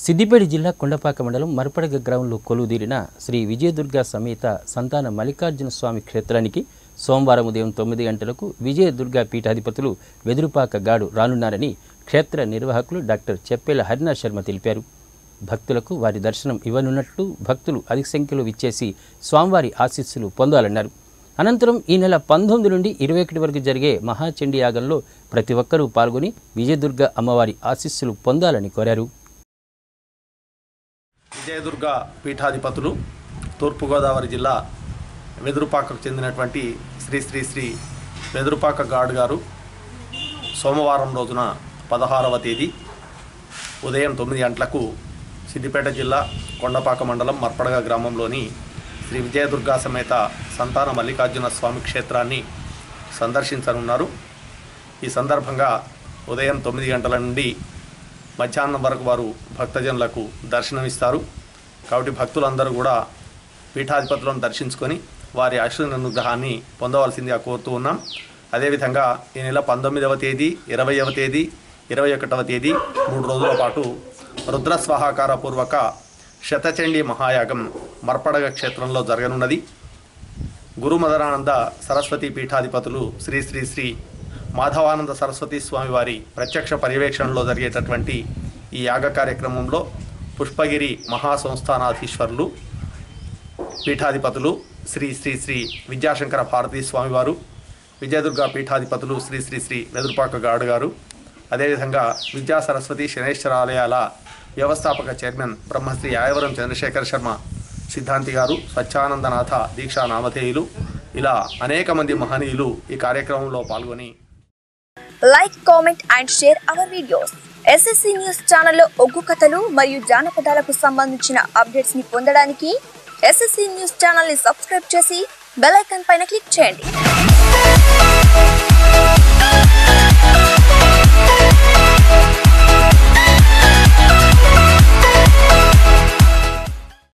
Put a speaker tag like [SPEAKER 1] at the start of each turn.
[SPEAKER 1] సిద్దిపేట జిల్లా కొండపాక మండలం మరపడగ గ్రామంలో కొలువుదీరిన శ్రీ విజయదుర్గ సమేత సంతాన మల్లికార్జున స్వామి క్షేత్రానికి సోమవారం ఉదయం తొమ్మిది గంటలకు విజయదుర్గ పీఠాధిపతులు వెదురుపాక గాడు రానున్నారని క్షేత్ర నిర్వాహకులు డాక్టర్ చెప్పేల హరినా శర్మ తెలిపారు భక్తులకు వారి దర్శనం ఇవ్వనున్నట్లు భక్తులు అధిక సంఖ్యలో విచ్చేసి స్వామివారి ఆశీస్సులు పొందాలన్నారు అనంతరం ఈ నెల పంతొమ్మిది నుండి ఇరవై ఒకటి వరకు జరిగే మహాచండీ యాగంలో ప్రతి ఒక్కరూ పాల్గొని విజయదుర్గ అమ్మవారి ఆశీస్సులు పొందాలని కోరారు
[SPEAKER 2] విజయదుర్గ పీఠాధిపతులు తూర్పుగోదావరి జిల్లా వెదురుపాకకు చెందినటువంటి శ్రీ శ్రీ శ్రీ వెదురుపాక గాడ్ గారు సోమవారం రోజున పదహారవ తేదీ ఉదయం తొమ్మిది గంటలకు సిద్దిపేట జిల్లా కొండపాక మండలం మర్పడగ గ్రామంలోని శ్రీ విజయదుర్గా సమేత సంతాన మల్లికార్జున స్వామి క్షేత్రాన్ని సందర్శించనున్నారు ఈ సందర్భంగా ఉదయం తొమ్మిది గంటల నుండి మధ్యాహ్నం వరకు వారు భక్తజనులకు దర్శనమిస్తారు కాబట్టి భక్తులందరూ కూడా పీఠాధిపతులను దర్శించుకొని వారి ఆశీర్వాద అనుగ్రహాన్ని పొందవలసిందిగా కోరుతూ ఉన్నాం అదేవిధంగా ఈ నెల పంతొమ్మిదవ తేదీ ఇరవైవ తేదీ ఇరవై ఒకటవ తేదీ మూడు రోజుల పాటు రుద్రస్వాహాకార పూర్వక శతచండీ మహాయాగం మర్పడగ క్షేత్రంలో జరగనున్నది గురు మదరానంద సరస్వతి పీఠాధిపతులు శ్రీ శ్రీ శ్రీ మాధవానంద సరస్వతి స్వామి వారి ప్రత్యక్ష పర్యవేక్షణలో జరిగేటటువంటి ఈ యాగ కార్యక్రమంలో పుష్పగిరి మహాసంస్థానాధీశ్వరులు పీఠాధిపతులు శ్రీ శ్రీ శ్రీ విద్యాశంకర భారతీ స్వామివారు విజయదుర్గ పీఠాధిపతులు శ్రీ శ్రీ శ్రీ వెదురుపాక గాడు గారు అదేవిధంగా విద్యా సరస్వతి శనేశ్వర ఆలయాల వ్యవస్థాపక చైర్మన్ బ్రహ్మశ్రీ యాయవరం చంద్రశేఖర్ శర్మ సిద్ధాంతి గారు స్వచ్ఛానందనాథ దీక్షా నామధేయులు ఇలా అనేక మంది మహనీయులు ఈ కార్యక్రమంలో పాల్గొని
[SPEAKER 3] like comment and share our videos SSC news ఛానల్లో ఒగ్గు కథలు మరియు జానపదాలకు సంబంధించిన అప్డేట్స్ ని పొందడానికి ఎస్ఎస్సి న్యూస్ ఛానల్ ని సబ్స్క్రైబ్ చేసి బెల్ ఐకాన్ పైన క్లిక్ చేయండి